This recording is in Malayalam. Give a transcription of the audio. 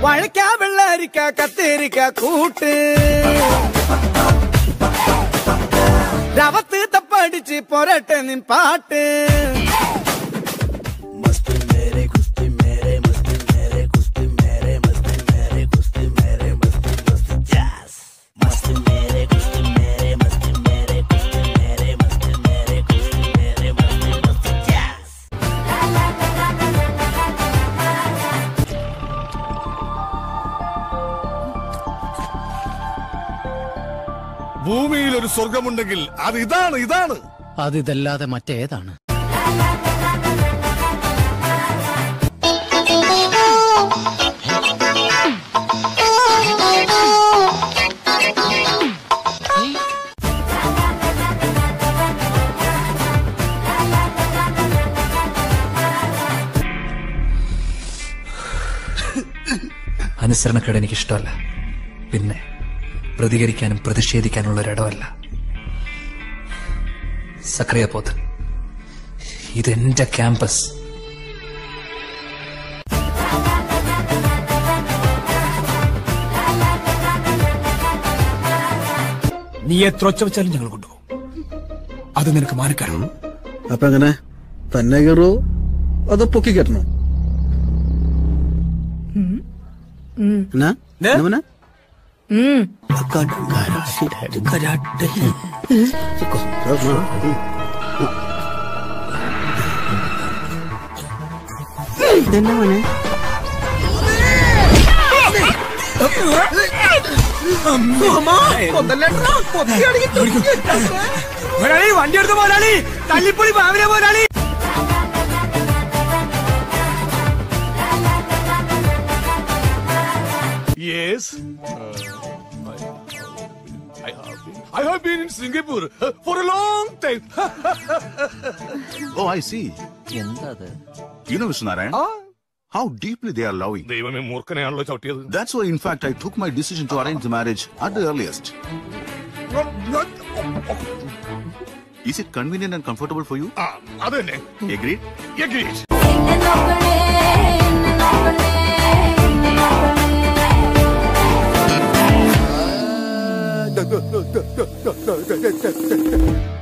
വഴക്കാ വെള്ളരിക്ക കത്തേരിക്ക കൂട്ട് രവത്ത് തപ്പടിച്ച് പൊരട്ടെ നിൻ പാട്ട് മസ്തി മേരെ കുസ്തി മേരെ മസ്തി മേരെ കുസ്തി മേരെ മസ്തി മേരെ കുസ്തി മേരെ മസ്തി മസ്തി ജാസ് മസ്തി മേരെ കുസ്തി മേരെ മസ്തി മേരെ കുസ്തി മേരെ മസ്തി മേരെ കുസ്തി മേരെ മസ്തി മസ്തി ജാസ് ഭൂമിയിൽ ഒരു സ്വർഗമുണ്ടെങ്കിൽ അത് ഇതാണ് ഇതാണ് അത് ഇതല്ലാതെ മറ്റേതാണ് അനുസരണക്കേട് എനിക്കിഷ്ടമല്ല പിന്നെ പ്രതികരിക്കാനും പ്രതിഷേധിക്കാനുള്ള ഒരിടമല്ല സക്രിയ പോത്ത് ഇതെന്റെ ക്യാമ്പസ് നീ എത്ര ഒച്ച വെച്ചാലും ഞങ്ങൾ കൊണ്ടുപോകും അത് നിനക്ക് മാനിക്കണം അപ്പൊ എങ്ങനെ തന്നെ കയറോ അതോ പൊക്കി കെട്ടണോ എന്നാ? എന്നാ മോനെ? മുതലാളി വണ്ടി എടുത്ത മുതലാളി തല്ലിപ്പൊളി പാവിലെ മുതലാളി yes I have been in Singapore uh, for a long time. Oh, I see. You know, Mr. Narayan, how deeply they are loving. ദൈവമേ മൂർഖനെയാണല്ലോ ചവിട്ടിയത് That's why, in fact, I took my decision to arrange the marriage at the earliest. Is it convenient and comfortable for you? ആ, അത് തന്നെ Agreed? Agreed. എന്നെ നോക്കണേ എന്നെ നോക്കണേ എന്നെ നോക്കണേ